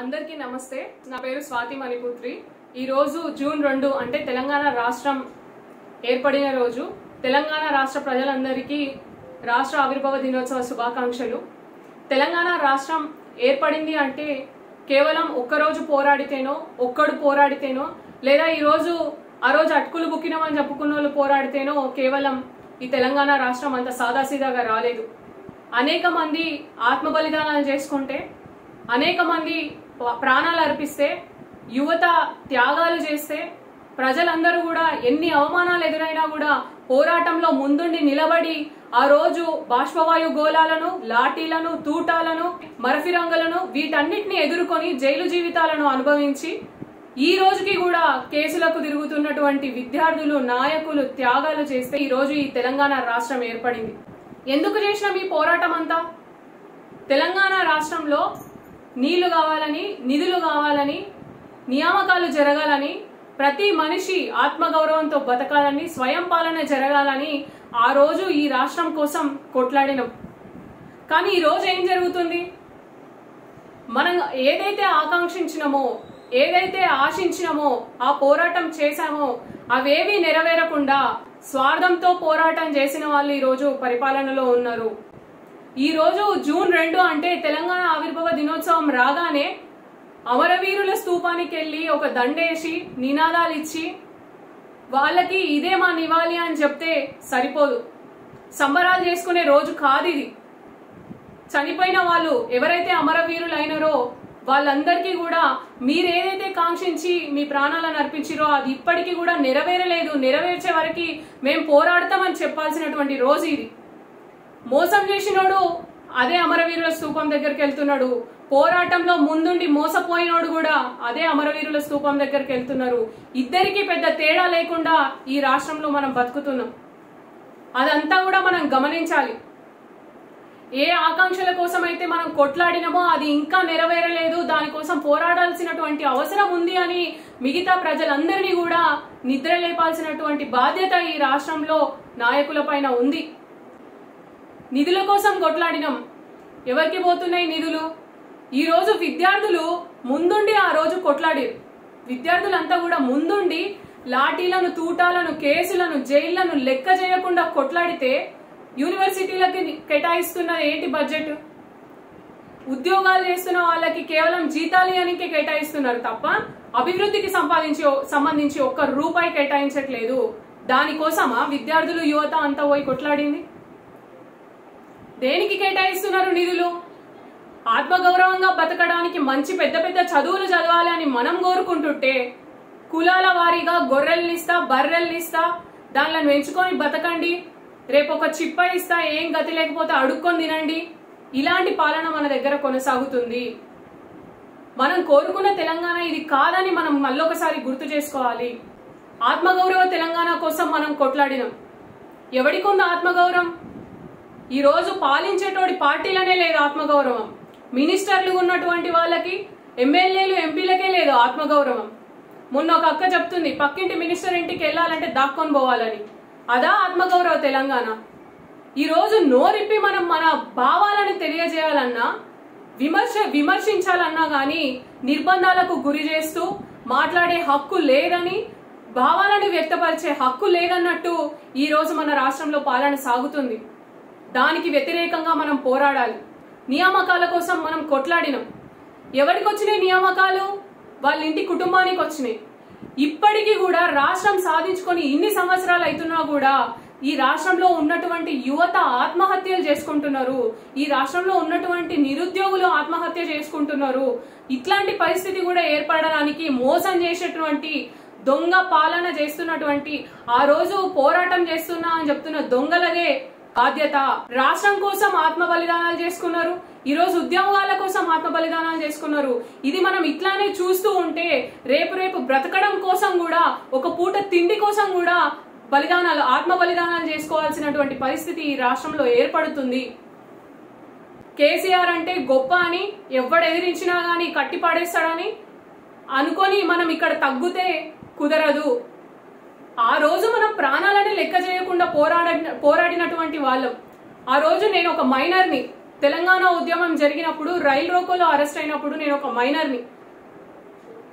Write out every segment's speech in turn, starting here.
అందరికీ నమస్తే నా పేరు స్వాతి మణిపుత్రి ఈ రోజు జూన్ రెండు అంటే తెలంగాణ రాష్ట్రం ఏర్పడిన రోజు తెలంగాణ రాష్ట్ర ప్రజలందరికీ రాష్ట్ర ఆవిర్భావ దినోత్సవ శుభాకాంక్షలు తెలంగాణ రాష్ట్రం ఏర్పడింది అంటే కేవలం ఒక్కరోజు పోరాడితేనో ఒక్కడు పోరాడితేనో లేదా ఈ రోజు ఆ రోజు అటుకులు బుక్కినామని చెప్పుకున్న వాళ్ళు పోరాడితేనో కేవలం ఈ తెలంగాణ రాష్ట్రం అంత సాదాసీదాగా రాలేదు అనేక మంది ఆత్మ బలిదానాలు చేసుకుంటే అనేక మంది ప- ప్రాణాలు అర్పిస్తే యువత త్యాగాలు చేస్తే ప్రజలందరూ కూడా ఎన్ని అవమానాలు ఎదురైనా కూడా పోరాటంలో ముందుండి నిలబడి ఆ రోజు బాష్పవాయు గోళాలను లాఠీలను తూటాలను మరఫిరంగులను వీటన్నిటిని ఎదుర్కొని జైలు జీవితాలను అనుభవించి ఈ రోజుకి కూడా కేసులకు తిరుగుతున్నటువంటి విద్యార్థులు నాయకులు త్యాగాలు చేస్తే ఈ రోజు ఈ తెలంగాణ రాష్ట్రం ఏర్పడింది ఎందుకు చేసినాం ఈ పోరాటం అంతా తెలంగాణ రాష్ట్రంలో నీళ్లు కావాలని నిధులు కావాలని నియామకాలు జరగాలని ప్రతి మనిషి ఆత్మగౌరవంతో బతకాలని స్వయం పాలన జరగాలని ఆ రోజు ఈ రాష్ట్రం కోసం కొట్లాడినాం కానీ ఈ రోజు ఏం జరుగుతుంది మనం ఏదైతే ఆకాంక్షించినామో ఏదైతే ఆశించినామో ఆ పోరాటం చేశామో అవేవి నెరవేరకుండా స్వార్థంతో పోరాటం చేసిన వాళ్ళు ఈ రోజు పరిపాలనలో ఉన్నారు ఈ రోజు జూన్ రెండు అంటే తెలంగాణ ఆవిర్భావ దినోత్సవం రాగానే అమరవీరుల స్తూపానికి వెళ్ళి ఒక దండేసి నినాదాలు ఇచ్చి వాళ్ళకి ఇదే మా నివాళి అని చెప్తే సరిపోదు సంబరాలు చేసుకునే రోజు కాదు ఇది చనిపోయిన వాళ్ళు ఎవరైతే అమరవీరులు అయినారో వాళ్ళందరికీ కూడా మీరు ఏదైతే కాంక్షించి మీ ప్రాణాలను అర్పించిరో అది ఇప్పటికీ కూడా నెరవేరలేదు నెరవేర్చే వరకు మేము పోరాడతామని చెప్పాల్సినటువంటి రోజు ఇది మోసం చేసినోడు అదే అమరవీరుల స్తూపం దగ్గరికి వెళ్తున్నాడు పోరాటంలో ముందుండి మోసపోయినోడు కూడా అదే అమరవీరుల స్తూపం దగ్గరికి వెళ్తున్నారు ఇద్దరికి పెద్ద తేడా లేకుండా ఈ రాష్ట్రంలో మనం బతుకుతున్నాం అదంతా కూడా మనం గమనించాలి ఏ ఆకాంక్షల కోసం అయితే మనం కొట్లాడినామో అది ఇంకా నెరవేరలేదు దానికోసం పోరాడాల్సినటువంటి అవసరం ఉంది అని మిగతా ప్రజలందరినీ కూడా నిద్ర లేపాల్సినటువంటి బాధ్యత ఈ రాష్ట్రంలో నాయకుల పైన ఉంది నిధుల కోసం కొట్లాడినాం ఎవరికి పోతున్నాయి నిధులు ఈ రోజు విద్యార్థులు ముందుండి ఆ రోజు కొట్లాడారు విద్యార్థులంతా కూడా ముందుండి లాఠీలను తూటాలను కేసులను జైళ్లను లెక్క చేయకుండా కొట్లాడితే యూనివర్సిటీలకి కేటాయిస్తున్న ఏంటి బడ్జెట్ ఉద్యోగాలు చేస్తున్న వాళ్ళకి కేవలం జీతాలు అనికి కేటాయిస్తున్నారు తప్ప అభివృద్ధికి సంపాదించి సంబంధించి ఒక్క రూపాయి కేటాయించట్లేదు దానికోసమా విద్యార్థులు యువత అంతా పోయి కొట్లాడింది దేనికి కేటాయిస్తున్నారు నిధులు ఆత్మగౌరవంగా బతకడానికి మంచి పెద్ద పెద్ద చదువులు చదవాలి అని మనం కోరుకుంటుంటే కులాల వారీగా గొర్రెల్ని ఇస్తా బర్రెల్ని ఇస్తా దానిలో పెంచుకొని బతకండి రేపు ఒక చిప్ప ఇస్తా ఏం గతి లేకపోతే అడుక్కొని తినండి ఇలాంటి పాలన మన దగ్గర కొనసాగుతుంది మనం కోరుకున్న తెలంగాణ ఇది కాదని మనం మళ్ళొకసారి గుర్తు చేసుకోవాలి ఆత్మగౌరవ తెలంగాణ కోసం మనం కొట్లాడినాం ఎవడికుంది ఆత్మగౌరవం ఈ రోజు పాలించేటోడి పార్టీలనే లేదు ఆత్మగౌరవం మినిస్టర్లు ఉన్నటువంటి వాళ్ళకి ఎమ్మెల్యేలు ఎంపీలకే లేదు ఆత్మగౌరవం మొన్న ఒక అక్క చెప్తుంది పక్కింటి మినిస్టర్ ఇంటికి వెళ్ళాలంటే దాక్కొని పోవాలని అదా ఆత్మగౌరవ తెలంగాణ ఈ రోజు నోరిప్పి మనం మన భావాలను తెలియజేయాలన్నా విమర్శ విమర్శించాలన్నా గాని నిర్బంధాలకు గురి చేస్తూ మాట్లాడే హక్కు లేదని భావాలను వ్యక్తపరిచే హక్కు లేదన్నట్టు ఈ రోజు మన రాష్ట్రంలో పాలన సాగుతుంది దానికి వ్యతిరేకంగా మనం పోరాడాలి నియామకాల కోసం మనం కొట్లాడినాం ఎవరికి వచ్చినాయి నియామకాలు వాళ్ళ ఇంటి కుటుంబానికి వచ్చినాయి ఇప్పటికీ కూడా రాష్ట్రం సాధించుకొని ఇన్ని సంవత్సరాలు అవుతున్నా కూడా ఈ రాష్ట్రంలో ఉన్నటువంటి యువత ఆత్మహత్యలు చేసుకుంటున్నారు ఈ రాష్ట్రంలో ఉన్నటువంటి నిరుద్యోగులు ఆత్మహత్య చేసుకుంటున్నారు ఇట్లాంటి పరిస్థితి కూడా ఏర్పడడానికి మోసం చేసేటువంటి దొంగ పాలన చేస్తున్నటువంటి ఆ రోజు పోరాటం చేస్తున్నా అని చెప్తున్న దొంగలదే బాధ్యత రాష్ట్రం కోసం ఆత్మ బలిదానాలు చేసుకున్నారు ఈ రోజు ఉద్యోగాల కోసం ఆత్మ బలిదానాలు చేసుకున్నారు ఇది మనం ఇట్లానే చూస్తూ ఉంటే రేపు రేపు బ్రతకడం కోసం కూడా ఒక పూట తిండి కోసం కూడా బలిదానాలు ఆత్మ బలిదానాలు చేసుకోవాల్సినటువంటి పరిస్థితి ఈ రాష్ట్రంలో ఏర్పడుతుంది కేసీఆర్ అంటే గొప్ప అని ఎవడు ఎదిరించినా గానీ కట్టి పడేస్తాడని అనుకొని మనం ఇక్కడ తగ్గుతే కుదరదు ఆ రోజు మనం ప్రాణాలని లెక్క చేయకుండా పోరాడ పోరాడినటువంటి వాళ్ళం ఆ రోజు నేను ఒక మైనర్ని తెలంగాణ ఉద్యమం జరిగినప్పుడు రైలు రోకోలో అరెస్ట్ అయినప్పుడు నేను ఒక మైనర్ని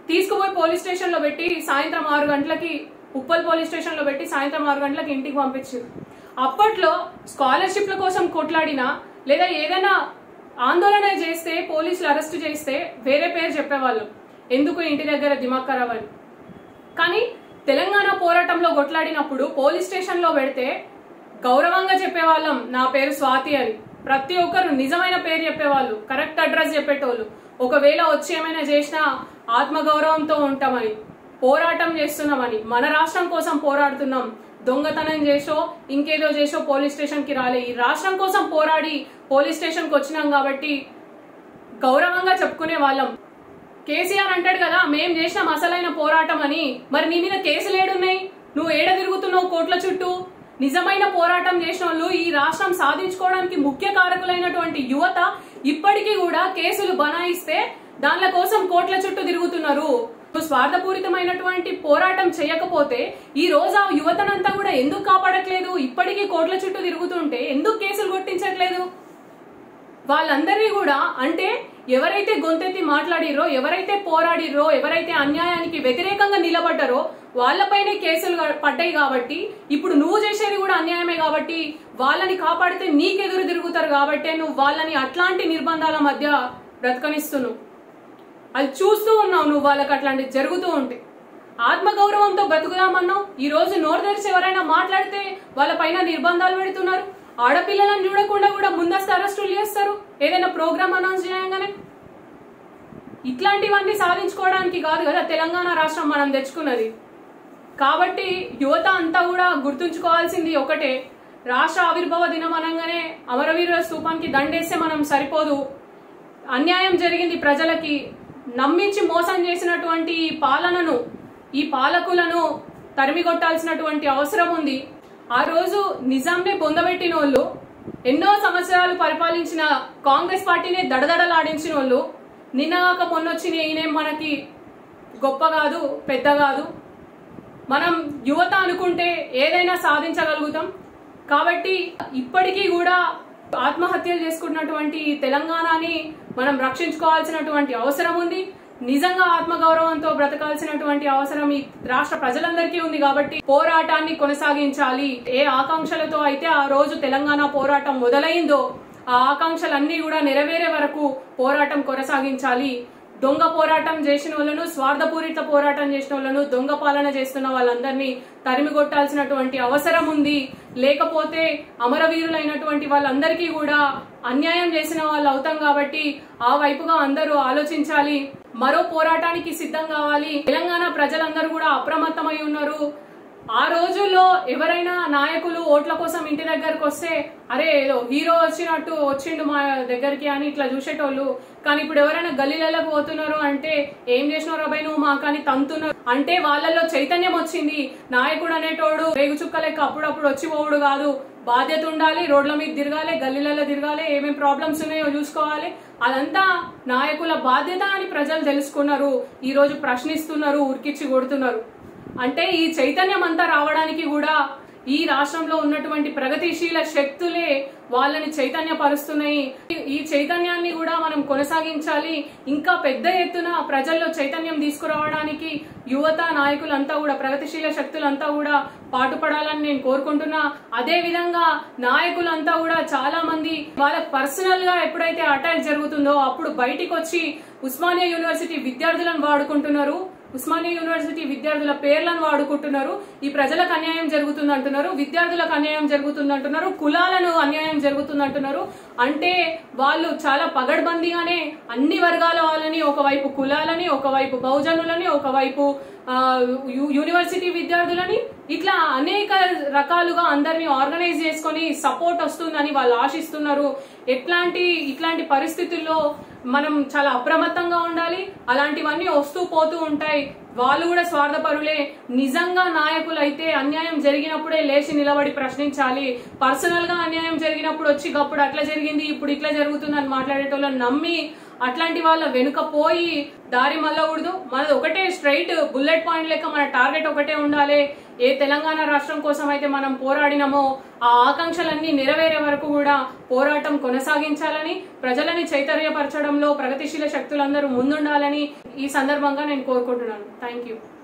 తీసుకుపోయి పోలీస్ స్టేషన్ లో పెట్టి సాయంత్రం ఆరు గంటలకి ఉప్పల్ పోలీస్ స్టేషన్ లో పెట్టి సాయంత్రం ఆరు గంటలకి ఇంటికి పంపించారు అప్పట్లో స్కాలర్షిప్ల కోసం కొట్లాడినా లేదా ఏదైనా ఆందోళన చేస్తే పోలీసులు అరెస్ట్ చేస్తే వేరే పేరు చెప్పేవాళ్ళు ఎందుకు ఇంటి దగ్గర దిమాగ్ ఖరాబ్ అని కానీ తెలంగాణ పోరాటంలో కొట్లాడినప్పుడు పోలీస్ స్టేషన్ లో పెడితే గౌరవంగా చెప్పేవాళ్ళం నా పేరు స్వాతి అని ప్రతి ఒక్కరు నిజమైన పేరు చెప్పేవాళ్ళు కరెక్ట్ అడ్రస్ చెప్పేటోళ్ళు ఒకవేళ వచ్చి ఏమైనా చేసినా ఆత్మగౌరవంతో ఉంటామని పోరాటం చేస్తున్నామని మన రాష్ట్రం కోసం పోరాడుతున్నాం దొంగతనం చేసో ఇంకేదో చేసో పోలీస్ స్టేషన్ కి రాలే ఈ రాష్ట్రం కోసం పోరాడి పోలీస్ స్టేషన్ కి వచ్చినాం కాబట్టి గౌరవంగా చెప్పుకునే వాళ్ళం కేసీఆర్ అంటాడు కదా మేం చేసినాం అసలైన పోరాటం అని మరి నీ మీద కేసులు ఏడున్నాయి నువ్వు ఏడ తిరుగుతున్నావు కోట్ల చుట్టూ నిజమైన పోరాటం చేసిన వాళ్ళు ఈ రాష్ట్రం సాధించుకోవడానికి ముఖ్య కారకులైనటువంటి యువత ఇప్పటికీ కూడా కేసులు బనాయిస్తే దానిల కోసం కోట్ల చుట్టూ తిరుగుతున్నారు నువ్వు స్వార్థపూరితమైనటువంటి పోరాటం చేయకపోతే ఈ రోజు ఆ యువతనంతా కూడా ఎందుకు కాపాడట్లేదు ఇప్పటికీ కోట్ల చుట్టూ తిరుగుతుంటే ఎందుకు కేసులు కొట్టించట్లేదు వాళ్ళందరినీ కూడా అంటే ఎవరైతే గొంతెత్తి మాట్లాడిరో ఎవరైతే పోరాడిరో ఎవరైతే అన్యాయానికి వ్యతిరేకంగా నిలబడ్డారో వాళ్ళపైనే కేసులు పడ్డాయి కాబట్టి ఇప్పుడు నువ్వు చేసేది కూడా అన్యాయమే కాబట్టి వాళ్ళని కాపాడితే నీకెదురు తిరుగుతారు కాబట్టి నువ్వు వాళ్ళని అట్లాంటి నిర్బంధాల మధ్య బ్రతకనిస్తున్నావు అది చూస్తూ ఉన్నావు నువ్వు వాళ్ళకి అట్లాంటివి జరుగుతూ ఉంటే ఆత్మగౌరవంతో బతుకుదామన్నావు ఈ రోజు నోరు తెరిచి ఎవరైనా మాట్లాడితే వాళ్ళ పైన నిర్బంధాలు పెడుతున్నారు ఆడపిల్లలను చూడకుండా కూడా ముందస్తు అరెస్టులు చేస్తారు ఏదైనా ప్రోగ్రామ్ అనౌన్స్ చేయగానే ఇట్లాంటివన్నీ సాధించుకోవడానికి కాదు కదా తెలంగాణ రాష్ట్రం మనం తెచ్చుకున్నది కాబట్టి యువత అంతా కూడా గుర్తుంచుకోవాల్సింది ఒకటే రాష్ట్ర ఆవిర్భావ దినం అనగానే అమరవీరుల స్తూపానికి దండేస్తే మనం సరిపోదు అన్యాయం జరిగింది ప్రజలకి నమ్మించి మోసం చేసినటువంటి ఈ పాలనను ఈ పాలకులను తరిమి కొట్టాల్సినటువంటి అవసరం ఉంది ఆ రోజు నిజాంనే పొందబెట్టిన వాళ్ళు ఎన్నో సంవత్సరాలు పరిపాలించిన కాంగ్రెస్ పార్టీని దడదడలాడించిన వాళ్ళు నిన్నగాక మొన్నొచ్చిన ఈయనేం మనకి గొప్ప కాదు పెద్ద కాదు మనం యువత అనుకుంటే ఏదైనా సాధించగలుగుతాం కాబట్టి ఇప్పటికీ కూడా ఆత్మహత్యలు చేసుకున్నటువంటి ఈ తెలంగాణని మనం రక్షించుకోవాల్సినటువంటి అవసరం ఉంది నిజంగా ఆత్మగౌరవంతో బ్రతకాల్సినటువంటి అవసరం ఈ రాష్ట్ర ప్రజలందరికీ ఉంది కాబట్టి పోరాటాన్ని కొనసాగించాలి ఏ ఆకాంక్షలతో అయితే ఆ రోజు తెలంగాణ పోరాటం మొదలైందో ఆ ఆకాంక్షలన్నీ కూడా నెరవేరే వరకు పోరాటం కొనసాగించాలి దొంగ పోరాటం చేసిన వాళ్ళను స్వార్థపూరిత పోరాటం చేసిన వాళ్ళను దొంగ పాలన చేస్తున్న వాళ్ళందరినీ తరిమి కొట్టాల్సినటువంటి అవసరం ఉంది లేకపోతే అమరవీరులైనటువంటి వాళ్ళందరికీ కూడా అన్యాయం చేసిన వాళ్ళు అవుతాం కాబట్టి ఆ వైపుగా అందరూ ఆలోచించాలి మరో పోరాటానికి సిద్ధం కావాలి తెలంగాణ ప్రజలందరూ కూడా అప్రమత్తమై ఉన్నారు ఆ రోజుల్లో ఎవరైనా నాయకులు ఓట్ల కోసం ఇంటి దగ్గరకు వస్తే అరే ఏదో హీరో వచ్చినట్టు వచ్చిండు మా దగ్గరికి అని ఇట్లా చూసేటోళ్ళు కానీ ఇప్పుడు ఎవరైనా గల్లీలకు పోతున్నారు అంటే ఏం చేసినారు అబ్బాయి నువ్వు మా కానీ తంతున్నారు అంటే వాళ్ళలో చైతన్యం వచ్చింది నాయకుడు అనేటోడు రేగు చుక్క లెక్క అప్పుడప్పుడు వచ్చి పోవుడు కాదు బాధ్యత ఉండాలి రోడ్ల మీద తిరగాలి గల్లీలలో తిరగాలి ఏమేం ప్రాబ్లమ్స్ ఉన్నాయో చూసుకోవాలి అదంతా నాయకుల బాధ్యత అని ప్రజలు తెలుసుకున్నారు ఈ రోజు ప్రశ్నిస్తున్నారు ఉరికిచ్చి కొడుతున్నారు అంటే ఈ చైతన్యం అంతా రావడానికి కూడా ఈ రాష్ట్రంలో ఉన్నటువంటి ప్రగతిశీల శక్తులే వాళ్ళని చైతన్యపరుస్తున్నాయి ఈ చైతన్యాన్ని కూడా మనం కొనసాగించాలి ఇంకా పెద్ద ఎత్తున ప్రజల్లో చైతన్యం తీసుకురావడానికి యువత నాయకులంతా కూడా ప్రగతిశీల శక్తులంతా కూడా పాటుపడాలని నేను కోరుకుంటున్నా అదే విధంగా నాయకులంతా కూడా చాలా మంది వాళ్ళ పర్సనల్ గా ఎప్పుడైతే అటాక్ జరుగుతుందో అప్పుడు బయటికి వచ్చి ఉస్మానియా యూనివర్సిటీ విద్యార్థులను వాడుకుంటున్నారు ఉస్మానియా యూనివర్సిటీ విద్యార్థుల పేర్లను వాడుకుంటున్నారు ఈ ప్రజలకు అన్యాయం జరుగుతుంది అంటున్నారు విద్యార్థులకు అన్యాయం జరుగుతుంది అంటున్నారు కులాలను అన్యాయం జరుగుతుంది అంటున్నారు అంటే వాళ్ళు చాలా పగడ్బందీగానే అన్ని వర్గాల వాళ్ళని ఒకవైపు కులాలని ఒకవైపు బహుజనులని ఒకవైపు ఆ, యు- యూనివర్సిటీ విద్యార్థులని ఇట్లా అనేక రకాలుగా అందరినీ ఆర్గనైజ్ చేసుకొని సపోర్ట్ వస్తుందని వాళ్ళు ఆశిస్తున్నారు ఎట్లాంటి ఇట్లాంటి పరిస్థితుల్లో మనం చాలా అప్రమత్తంగా ఉండాలి అలాంటివన్నీ వస్తూ పోతూ ఉంటాయి వాళ్ళు కూడా స్వార్థపరులే నిజంగా నాయకులు అయితే అన్యాయం జరిగినప్పుడే లేచి నిలబడి ప్రశ్నించాలి పర్సనల్ గా అన్యాయం జరిగినప్పుడు వచ్చి గప్పుడు అట్లా జరిగింది ఇప్పుడు ఇట్లా జరుగుతుంది అని మాట్లాడేటోళ్ళని నమ్మి అట్లాంటి వాళ్ళ వెనుక పోయి దారి మళ్ళకూడదు మనది ఒకటే స్ట్రైట్ బుల్లెట్ పాయింట్ లెక్క మన టార్గెట్ ఒకటే ఉండాలి ఏ తెలంగాణ రాష్ట్రం కోసం అయితే మనం పోరాడినామో ఆ ఆకాంక్షలన్నీ నెరవేరే వరకు కూడా పోరాటం కొనసాగించాలని ప్రజలని చైతన్యపరచడంలో ప్రగతిశీల శక్తులందరూ ముందుండాలని ఈ సందర్భంగా నేను కోరుకుంటున్నాను థ్యాంక్ యూ